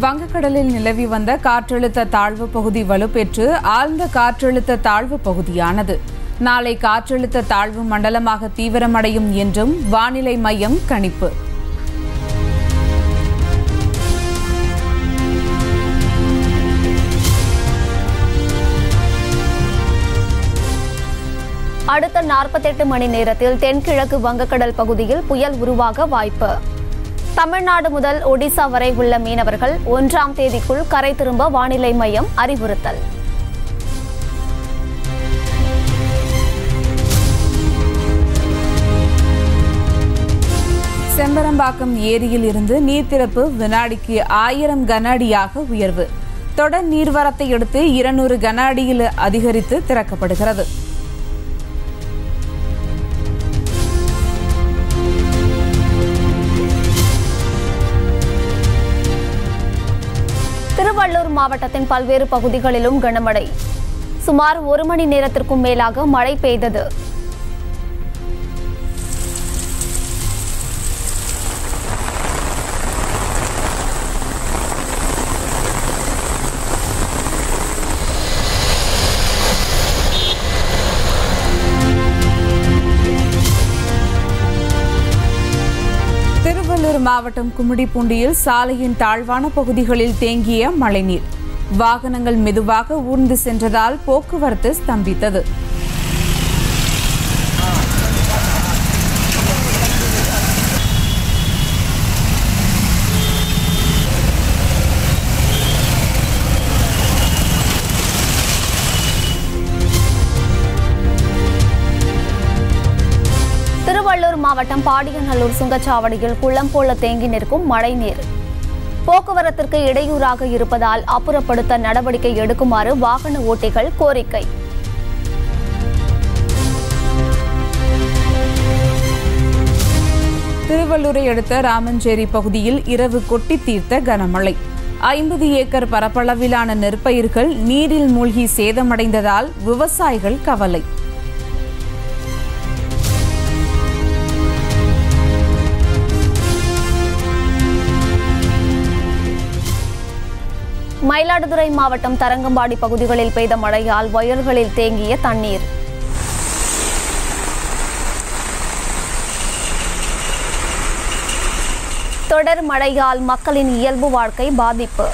வங்கக்கடலில் நிலவி வந்த காற்றழுத்த தாழ்வு பகுதி வலுப்பெற்று ஆழ்ந்த காற்றழுத்த தாழ்வு பகுதியானது நாளை காற்றழுத்த தாழ்வு மண்டலமாக தீவிரமடையும் என்றும் வானிலை மையம் கணிப்பு அடுத்த நாற்பத்தெட்டு மணி நேரத்தில் தென்கிழக்கு வங்கக்கடல் பகுதியில் புயல் உருவாக வாய்ப்பு தமிழ்நாடு முதல் ஒடிசா வரை உள்ள மீனவர்கள் ஒன்றாம் தேதிக்குள் கரை திரும்ப வானிலை மையம் அறிவுறுத்தல் செம்பரம்பாக்கம் ஏரியில் இருந்து நீர்த்திறப்பு வினாடிக்கு ஆயிரம் கன அடியாக உயர்வு தொடர் நீர்வரத்தை அடுத்து இருநூறு கன அடியில் அதிகரித்து திறக்கப்படுகிறது திருவள்ளூர் மாவட்டத்தின் பல்வேறு பகுதிகளிலும் கனமழை சுமார் ஒரு மணி நேரத்திற்கும் மேலாக மழை பெய்தது திருவள்ளூர் மாவட்டம் கும்மிடிப்பூண்டியில் சாலையின் தாழ்வான பகுதிகளில் தேங்கிய மழைநீர் வாகனங்கள் மெதுவாக ஊர்ந்து சென்றதால் போக்குவரத்து ஸ்தம்பித்தது திருவள்ளூர் மாவட்டம் பாடியநல்லூர் சுங்கச்சாவடியில் குளம் போல தேங்கி நிற்கும் மழைநீர் போக்குவரத்திற்கு இடையூறாக இருப்பதால் அப்புறப்படுத்த நடவடிக்கை எடுக்குமாறு வாகன ஓட்டிகள் கோரிக்கை திருவள்ளூரை அடுத்த ராமஞ்சேரி பகுதியில் இரவு கொட்டி தீர்த்த கனமழை ஐம்பது ஏக்கர் பரப்பளவிலான நெற்பயிர்கள் நீரில் மூழ்கி சேதமடைந்ததால் விவசாயிகள் கவலை மயிலாடுதுறை மாவட்டம் தரங்கம்பாடி பகுதிகளில் பெய்த மழையால் வயல்களில் தேங்கிய தண்ணீர் தொடர் மழையால் மக்களின் இயல்பு வாழ்க்கை பாதிப்பு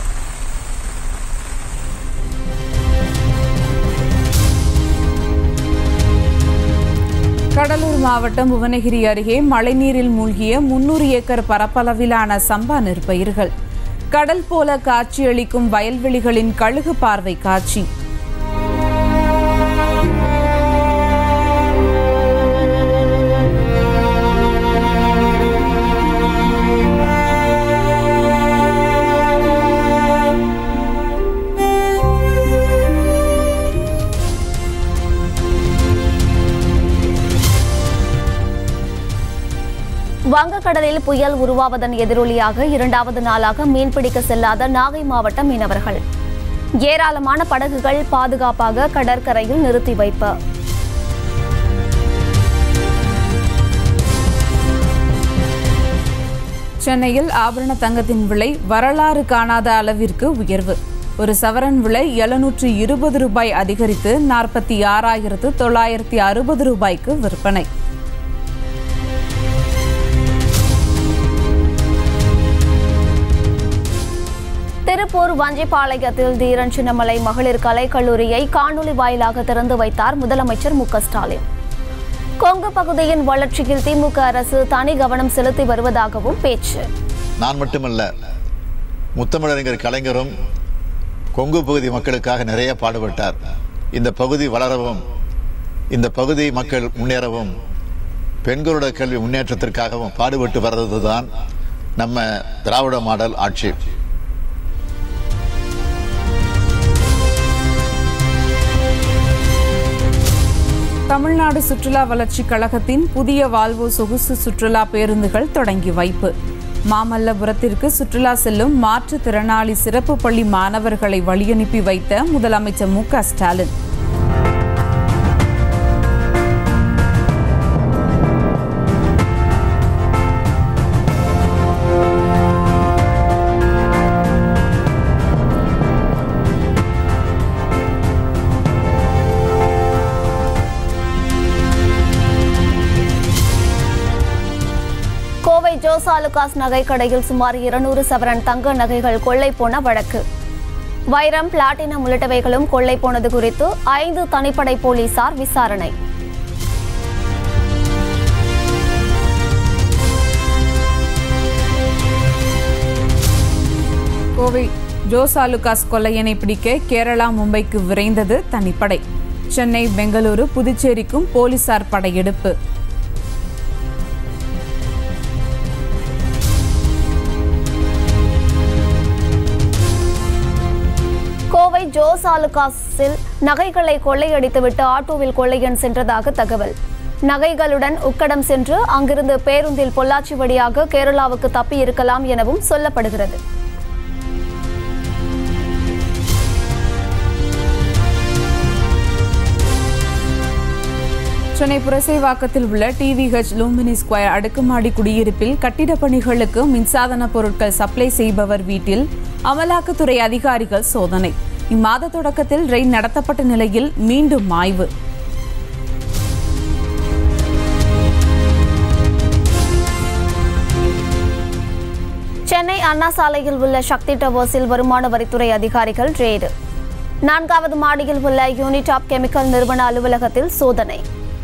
கடலூர் மாவட்டம் புவனகிரி அருகே மழைநீரில் மூழ்கிய முன்னூறு ஏக்கர் பரப்பளவிலான சம்பா நெற்பயிர்கள் கடல் போல காட்சியளிக்கும் வயல்வெளிகளின் கழுகு பார்வை காட்சி வங்கக்கடலில் புயல் உருவாவதன் எதிரொலியாக இரண்டாவது நாளாக மீன்பிடிக்க செல்லாத நாகை மாவட்ட மீனவர்கள் ஏராளமான படகுகள் பாதுகாப்பாக கடற்கரையில் நிறுத்தி வைப்பு சென்னையில் ஆபரண தங்கத்தின் விலை வரலாறு காணாத அளவிற்கு உயர்வு ஒரு சவரன் விலை எழுநூற்று இருபது ரூபாய் அதிகரித்து நாற்பத்தி ஆறாயிரத்து தொள்ளாயிரத்தி அறுபது ரூபாய்க்கு விற்பனை திருப்பூர் வஞ்சிபாளையத்தில் தீரன் சின்னமலை மகளிர் கலைக் கல்லூரியை காணொலி வாயிலாக திறந்து வைத்தார் முதலமைச்சர் மு க ஸ்டாலின் கொங்கு பகுதியின் வளர்ச்சியில் திமுக அரசு தனி கவனம் செலுத்தி வருவதாகவும் பேச்சு நான் மட்டுமல்ல முத்தமிழறிஞர் கலைஞரும் கொங்கு பகுதி மக்களுக்காக நிறைய பாடுபட்டார் இந்த பகுதி வளரவும் இந்த பகுதி மக்கள் முன்னேறவும் பெண்களோட கல்வி முன்னேற்றத்திற்காகவும் பாடுபட்டு வர்றது தான் நம்ம திராவிட மாடல் ஆட்சி தமிழ்நாடு சுற்றுலா வளர்ச்சிக் கழகத்தின் புதிய வால்வோ சொகுசு சுற்றுலா பேருந்துகள் தொடங்கி வைப்பு மாமல்லபுரத்திற்கு சுற்றுலா செல்லும் மாற்றுத்திறனாளி சிறப்பு பள்ளி மாணவர்களை வழியனுப்பி வைத்த முதலமைச்சர் மு க ஸ்டாலின் ஜோஸ் ஆலுகாஸ் நகைக்கடையில் சுமார் இருநூறு சவரன் தங்க நகைகள் கொள்ளை போன வழக்கு வைரம் பிளாட்டினம் உள்ளிட்டவைகளும் கொள்ளை போனது குறித்து ஐந்து தனிப்படை போலீசார் விசாரணை கோவை ஜோசாலுகாஸ் கொள்ளையனை பிடிக்க கேரளா மும்பைக்கு விரைந்தது தனிப்படை சென்னை பெங்களூரு புதுச்சேரிக்கும் போலீசார் படையெடுப்பு கோவை ஜோஸ் ஆலுகாஸில் நகைகளை கொள்ளையடித்துவிட்டு ஆட்டோவில் கொள்ளையன் சென்றதாக தகவல் நகைகளுடன் உக்கடம் சென்று அங்கிருந்து பேருந்தில் பொள்ளாச்சி வழியாக கேரளாவுக்கு தப்பி இருக்கலாம் எனவும் சொல்லப்படுகிறது சென்னை புரசைவாக்கத்தில் உள்ள டிவிஹெச் லூமினி ஸ்கொயர் அடுக்குமாடி குடியிருப்பில் கட்டிடப் பணிகளுக்கு மின்சாதன பொருட்கள் சப்ளை செய்பவர் வீட்டில் அமலாக்கத்துறை அதிகாரிகள் சோதனை இம்மாத தொடக்கத்தில் ரெய்ட் நடத்தப்பட்ட நிலையில் மீண்டும் ஆய்வு சென்னை அண்ணா சாலையில் உள்ள சக்தி டவர்ஸில் வருமான வரித்துறை அதிகாரிகள் ரெய்டு நான்காவது மாடியில் உள்ள யூனிட் ஆப் கெமிக்கல் நிறுவன அலுவலகத்தில் சோதனை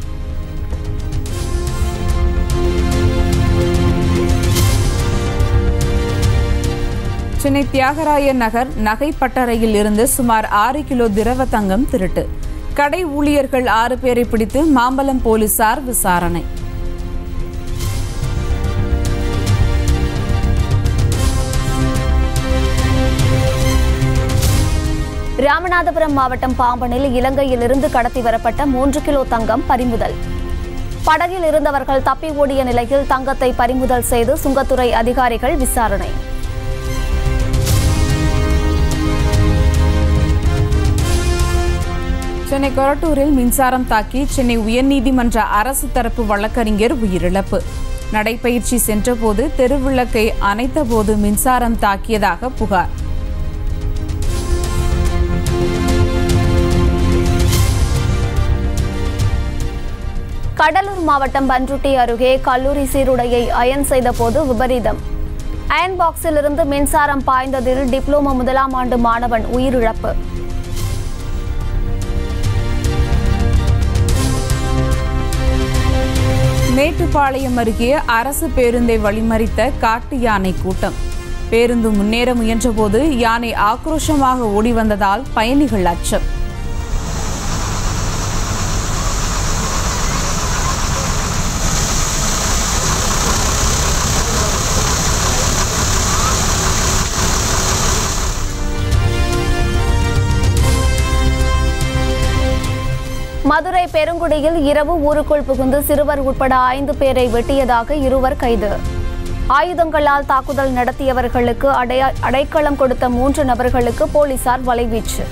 சென்னை தியாகராய நகர் நகை பட்டறையில் இருந்து சுமார் ஆறு கிலோ திரவ தங்கம் திருட்டு கடை ஊழியர்கள் ஆறு பேரை பிடித்து மாம்பலம் போலீசார் விசாரணை ராமநாதபுரம் மாவட்டம் பாம்பனில் இலங்கையிலிருந்து கடத்தி வரப்பட்ட மூன்று கிலோ தங்கம் பறிமுதல் படகில் இருந்தவர்கள் தப்பி ஓடிய நிலையில் தங்கத்தை பறிமுதல் செய்து சுங்கத்துறை அதிகாரிகள் விசாரணை சென்னை கொரட்டூரில் மின்சாரம் தாக்கி சென்னை உயர்நீதிமன்ற அரசு தரப்பு வழக்கறிஞர் உயிரிழப்பு நடைபயிற்சி சென்றபோது தெருவிளக்கை அணைத்தபோது மின்சாரம் தாக்கியதாக புகார் கடலூர் மாவட்டம் பன்ருட்டி அருகே கல்லூரி சீருடையை அயன் செய்தபோது விபரீதம் அயன் பாக்ஸில் இருந்து மின்சாரம் பாய்ந்ததில் டிப்ளோமா முதலாம் ஆண்டு மாணவன் உயிரிழப்பு மேட்டுப்பாளையம் அருகே அரசு பேருந்தை வழிமறித்த காட்டு யானை கூட்டம் பேருந்து முன்னேற முயன்றபோது யானை ஆக்ரோஷமாக ஓடி வந்ததால் பயணிகள் அச்சம் மதுரை பெருங்குடியில் இரவு ஊருக்குள் புகுந்து சிறுவர் உட்பட ஐந்து பேரை வெட்டியதாக இருவர் கைது ஆயுதங்களால் தாக்குதல் நடத்தியவர்களுக்கு அடைய அடைக்கலம் கொடுத்த மூன்று நபர்களுக்கு போலீசார் வலைவீச்சு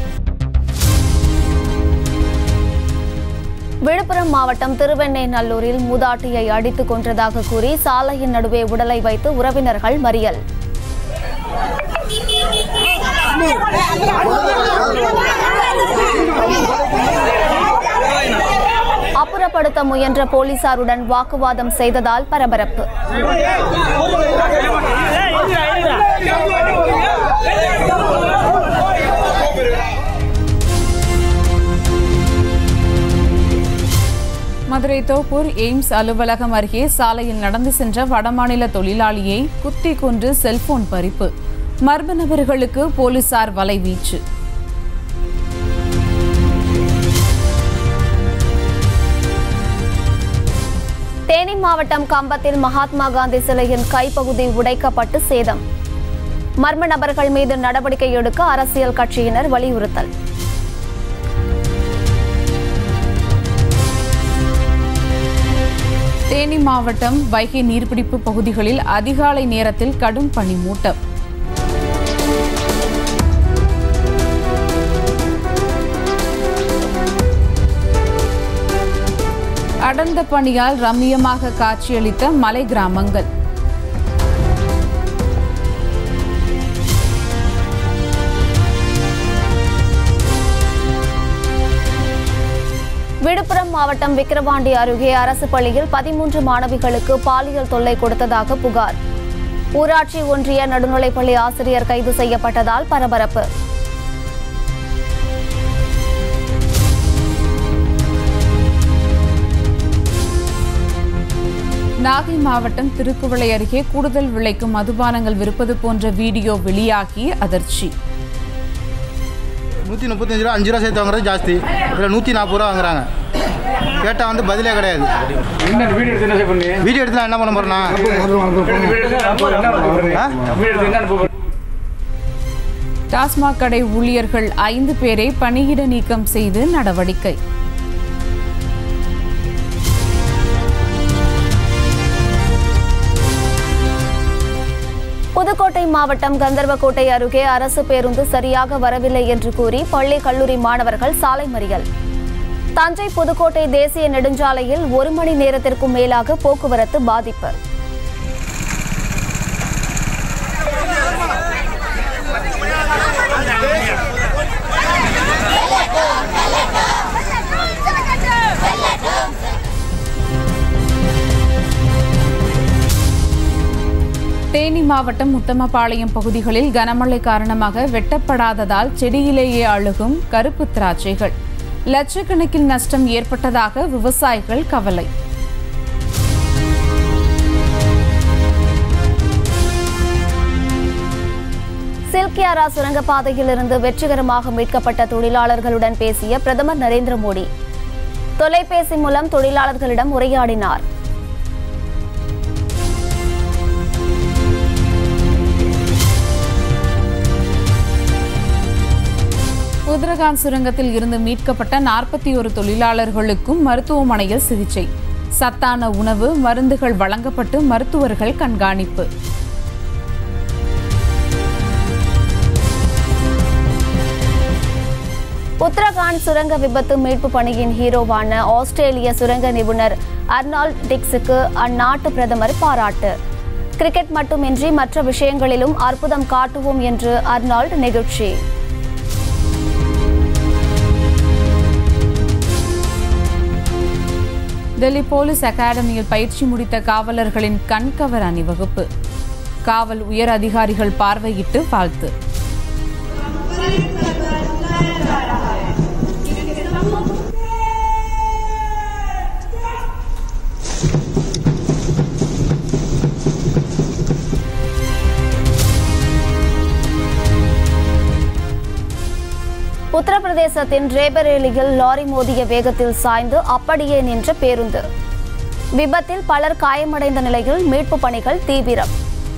விழுப்புரம் மாவட்டம் திருவெண்ணெய்நல்லூரில் மூதாட்டியை அடித்துக் கொன்றதாக கூறி சாலையின் நடுவே உடலை வைத்து உறவினர்கள் மறியல் அப்புறப்படுத்த முயன்ற போலீசாருடன் வாக்குவாதம் செய்ததால் பரபரப்பு மதுரை தோப்பூர் எய்ம்ஸ் அலுவலகம் அருகே சாலையில் நடந்து சென்ற வடமாநில தொழிலாளியை குத்தி கொன்று செல்போன் பறிப்பு மர்ம நபர்களுக்கு போலீசார் வலைவீச்சு தேனி மாவட்டம் கம்பத்தில் மகாத்மா காந்தி சிலையின் கைப்பகுதி உடைக்கப்பட்டு சேதம் மர்ம நபர்கள் மீது நடவடிக்கை எடுக்க அரசியல் கட்சியினர் வலியுறுத்தல் தேனி மாவட்டம் வைகை நீர்பிடிப்பு பகுதிகளில் அதிகாலை நேரத்தில் கடும் பனிமூட்டம் அடர்ந்த பனியால் ரம்மியமாக காட்சியளித்த மலை கிராமங்கள் விழுப்புரம் மாவட்டம் விக்கிரவாண்டி அருகே அரசு பள்ளியில் பதிமூன்று மாணவிகளுக்கு பாலியல் தொல்லை கொடுத்ததாக புகார் ஊராட்சி ஒன்றிய நடுநிலைப்பள்ளி ஆசிரியர் கைது செய்யப்பட்டதால் பரபரப்பு நாகை மாவட்டம் திருக்குவளை அருகே கூடுதல் விலைக்கு மதுபானங்கள் விற்பது போன்ற வீடியோ வெளியாகி அதிர்ச்சி நூற்றி முப்பத்தஞ்சு ரூபா அஞ்சு ரூபா சேர்த்து வாங்குறது ஜாஸ்தி இதில் நூற்றி நாற்பது ரூபா வாங்குறாங்க கேட்டால் வந்து பதிலே கிடையாது என்ன வீடியோ எடுத்து என்ன பண்ணி வீடியோ எடுத்து நான் என்ன பண்ண போகிறேன்னா வீடியோ எடுத்து என்ன அனுப்ப டாஸ்மாக் கடை ஊழியர்கள் ஐந்து பேரை பணியிட நீக்கம் செய்து நடவடிக்கை புதுக்கோட்டை மாவட்டம் கந்தர்வக்கோட்டை அருகே அரசு பேருந்து சரியாக வரவில்லை என்று கூறி பள்ளி கல்லூரி மாணவர்கள் சாலை மறியல் தஞ்சை புதுக்கோட்டை தேசிய நெடுஞ்சாலையில் ஒரு மணி நேரத்திற்கும் மேலாக போக்குவரத்து பாதிப்பு தேனி மாவட்டம் உத்தமபாளையம் பகுதிகளில் கனமழை காரணமாக வெட்டப்படாததால் செடியிலேயே அழுகும் கருப்பு திராட்சைகள் லட்சக்கணக்கில் நஷ்டம் ஏற்பட்டதாக விவசாயிகள் கவலை சில்கியாரா சுரங்கப்பாதையில் இருந்து வெற்றிகரமாக மீட்கப்பட்ட தொழிலாளர்களுடன் பேசிய பிரதமர் நரேந்திர மோடி தொலைபேசி மூலம் தொழிலாளர்களிடம் உரையாடினார் உத்தரகாண்ட் சுரங்கத்தில் இருந்து மீட்கப்பட்ட நாற்பத்தி ஒரு தொழிலாளர்களுக்கும் மருத்துவமனையில் சிகிச்சை சத்தான உணவு மருந்துகள் வழங்கப்பட்டு மருத்துவர்கள் கண்காணிப்பு உத்தரகாண்ட் சுரங்க விபத்து மீட்பு பணியின் ஹீரோவான ஆஸ்திரேலிய சுரங்க நிபுணர் அர்னால்ட் டிக்ஸுக்கு அந்நாட்டு பிரதமர் பாராட்டு கிரிக்கெட் மட்டுமின்றி மற்ற விஷயங்களிலும் அற்புதம் காட்டுவோம் என்று அர்னால்ட் நெகிழ்ச்சி டெல்லி போலீஸ் அகாடமியில் பயிற்சி முடித்த காவலர்களின் கண்கவர் அணிவகுப்பு காவல் உயர் அதிகாரிகள் பார்வையிட்டு வாழ்த்து உத்தரப்பிரதேசத்தின் ரேபரேலியில் லாரி மோதிய வேகத்தில் சாய்ந்து அப்படியே நின்ற பேருந்து விபத்தில் பலர் காயமடைந்த நிலையில் மீட்பு பணிகள் தீவிரம்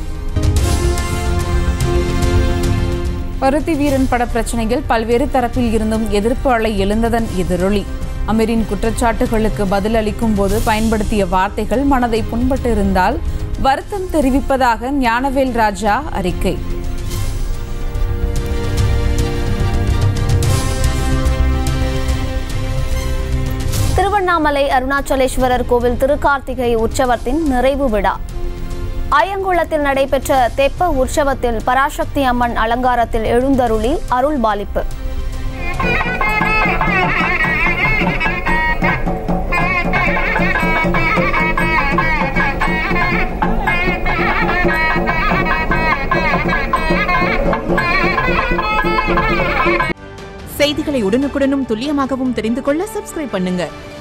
பருத்தி வீரன் பட பிரச்சனையில் பல்வேறு தரப்பில் இருந்தும் எதிர்ப்பு அலை எழுந்ததன் எதிரொலி அமீரின் குற்றச்சாட்டுகளுக்கு பதிலளிக்கும் போது பயன்படுத்திய வார்த்தைகள் மனதை புண்பட்டிருந்தால் வருத்தம் தெரிவிப்பதாக ஞானவேல் ராஜா அறிக்கை திருவண்ணாமலை அருணாச்சலேஸ்வரர் கோவில் திருக்கார்த்திகை உற்சவத்தின் நிறைவு விழா அயங்குளத்தில் நடைபெற்ற தெப்ப உற்சவத்தில் பராசக்தி அம்மன் அலங்காரத்தில் எழுந்தருளி அருள் பாலிப்பு செய்திகளை உடனுக்குடனும் துல்லியமாகவும் தெரிந்து கொள்ள சப்ஸ்கிரைப் பண்ணுங்க